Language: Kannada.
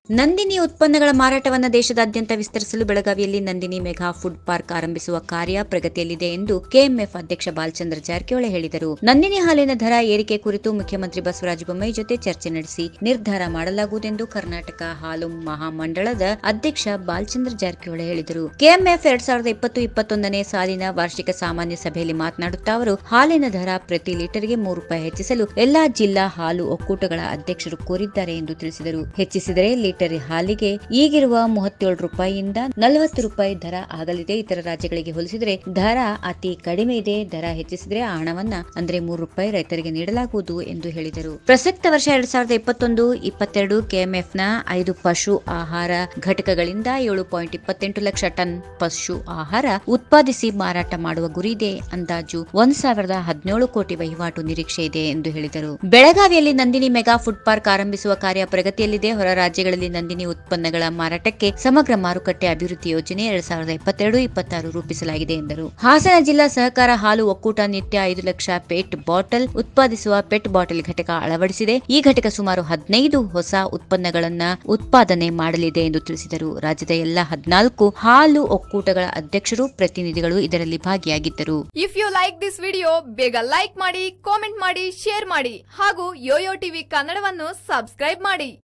ನಂದಿನಿ ಉತ್ಪನ್ನಗಳ ಮಾರಾಟವನ್ನು ದೇಶದಾದ್ಯಂತ ವಿಸ್ತರಿಸಲು ಬೆಳಗಾವಿಯಲ್ಲಿ ನಂದಿನಿ ಮೆಗಾ ಫುಡ್ ಪಾರ್ಕ್ ಆರಂಭಿಸುವ ಕಾರ್ಯ ಪ್ರಗತಿಯಲ್ಲಿದೆ ಎಂದು ಕೆಎಂಎಫ್ ಅಧ್ಯಕ್ಷ ಬಾಲಚಂದ್ರ ಜಾರಕಿಹೊಳಿ ಹೇಳಿದರು ನಂದಿನಿ ಹಾಲಿನ ದರ ಏರಿಕೆ ಕುರಿತು ಮುಖ್ಯಮಂತ್ರಿ ಬಸವರಾಜ ಬೊಮ್ಮಾಯಿ ಜೊತೆ ಚರ್ಚೆ ನಡೆಸಿ ನಿರ್ಧಾರ ಮಾಡಲಾಗುವುದೆಂದು ಕರ್ನಾಟಕ ಹಾಲು ಮಹಾಮಂಡಳದ ಅಧ್ಯಕ್ಷ ಬಾಲಚಂದ್ರ ಜಾರಕಿಹೊಳಿ ಹೇಳಿದರು ಕೆಎಂಎಫ್ ಎರಡ್ ಸಾವಿರದ ಇಪ್ಪತ್ತು ಇಪ್ಪತ್ತೊಂದನೇ ಸಾಲಿನ ವಾರ್ಷಿಕ ಸಾಮಾನ್ಯ ಸಭೆಯಲ್ಲಿ ಮಾತನಾಡುತ್ತಾ ಅವರು ಹಾಲಿನ ದರ ಪ್ರತಿ ಲೀಟರ್ಗೆ ಮೂರು ರೂಪಾಯಿ ಹೆಚ್ಚಿಸಲು ಎಲ್ಲಾ ಜಿಲ್ಲಾ ಹಾಲು ಒಕ್ಕೂಟಗಳ ಅಧ್ಯಕ್ಷರು ಕೋರಿದ್ದಾರೆ ಎಂದು ತಿಳಿಸಿದರು ಹೆಚ್ಚಿಸಿದರೆ ಲೀಟರ್ ಹಾಲಿಗೆ ಈಗಿರುವ ಮೂವತ್ತೇಳು ರೂಪಾಯಿಯಿಂದ ನಲವತ್ತು ರೂಪಾಯಿ ದರ ಆಗಲಿದೆ ಇತರ ರಾಜ್ಯಗಳಿಗೆ ಹೋಲಿಸಿದರೆ ದರ ಅತಿ ಕಡಿಮೆ ಇದೆ ದರ ಹೆಚ್ಚಿಸಿದರೆ ಆ ಹಣವನ್ನ ಅಂದ್ರೆ ಮೂರು ರೂಪಾಯಿ ರೈತರಿಗೆ ನೀಡಲಾಗುವುದು ಎಂದು ಹೇಳಿದರು ಪ್ರಸಕ್ತ ವರ್ಷ ಎರಡ್ ಸಾವಿರದ ಇಪ್ಪತ್ತೊಂದು ಇಪ್ಪತ್ತೆರಡು ಕೆಎಂಎಫ್ನ ಐದು ಪಶು ಆಹಾರ ಘಟಕಗಳಿಂದ ಏಳು ಪಾಯಿಂಟ್ ಇಪ್ಪತ್ತೆಂಟು ಲಕ್ಷ ಟನ್ ಪಶು ಆಹಾರ ಉತ್ಪಾದಿಸಿ ಮಾರಾಟ ಮಾಡುವ ಗುರಿ ಇದೆ ಅಂದಾಜು ಒಂದ್ ಸಾವಿರದ ಹದಿನೇಳು ಕೋಟಿ ವಹಿವಾಟು ನಿರೀಕ್ಷೆ ಇದೆ ಎಂದು ಹೇಳಿದರು ಬೆಳಗಾವಿಯಲ್ಲಿ ನಂದಿನಿ ಮೆಗಾ ಫುಡ್ ಪಾರ್ಕ್ ಆರಂಭಿಸುವ ಕಾರ್ಯ ಪ್ರಗತಿಯಲ್ಲಿದೆ ಹೊರ ರಾಜ್ಯಗಳಲ್ಲಿ ನಂದಿನಿ ಉತ್ಪನ್ನಗಳ ಮಾರಾಟಕ್ಕೆ ಸಮಗ್ರ ಮಾರುಕಟ್ಟೆ ಅಭಿವೃದ್ಧಿ ಯೋಜನೆ ಎರಡ್ ಸಾವಿರದ ಇಪ್ಪತ್ತೆರಡು ಇಪ್ಪತ್ತಾರು ರೂಪಿಸಲಾಗಿದೆ ಎಂದರು ಹಾಸನ ಜಿಲ್ಲಾ ಸಹಕಾರ ಹಾಲು ಒಕ್ಕೂಟ ನಿತ್ಯ ಐದು ಲಕ್ಷ ಪೆಟ್ ಬಾಟಲ್ ಉತ್ಪಾದಿಸುವ ಪೆಟ್ ಬಾಟಲ್ ಘಟಕ ಅಳವಡಿಸಿದೆ ಈ ಘಟಕ ಸುಮಾರು ಹದಿನೈದು ಹೊಸ ಉತ್ಪನ್ನಗಳನ್ನ ಉತ್ಪಾದನೆ ಮಾಡಲಿದೆ ಎಂದು ತಿಳಿಸಿದರು ರಾಜ್ಯದ ಎಲ್ಲ ಹದಿನಾಲ್ಕು ಹಾಲು ಒಕ್ಕೂಟಗಳ ಅಧ್ಯಕ್ಷರು ಪ್ರತಿನಿಧಿಗಳು ಇದರಲ್ಲಿ ಭಾಗಿಯಾಗಿದ್ದರು if you like this video ಬೇಗ ಲೈಕ್ ಮಾಡಿ ಕಾಮೆಂಟ್ ಮಾಡಿ ಶೇರ್ ಮಾಡಿ ಹಾಗೂ ಯೋಯೋ ಟಿವಿ ಕನ್ನಡವನ್ನು ಸಬ್ಸ್ಕ್ರೈಬ್ ಮಾಡಿ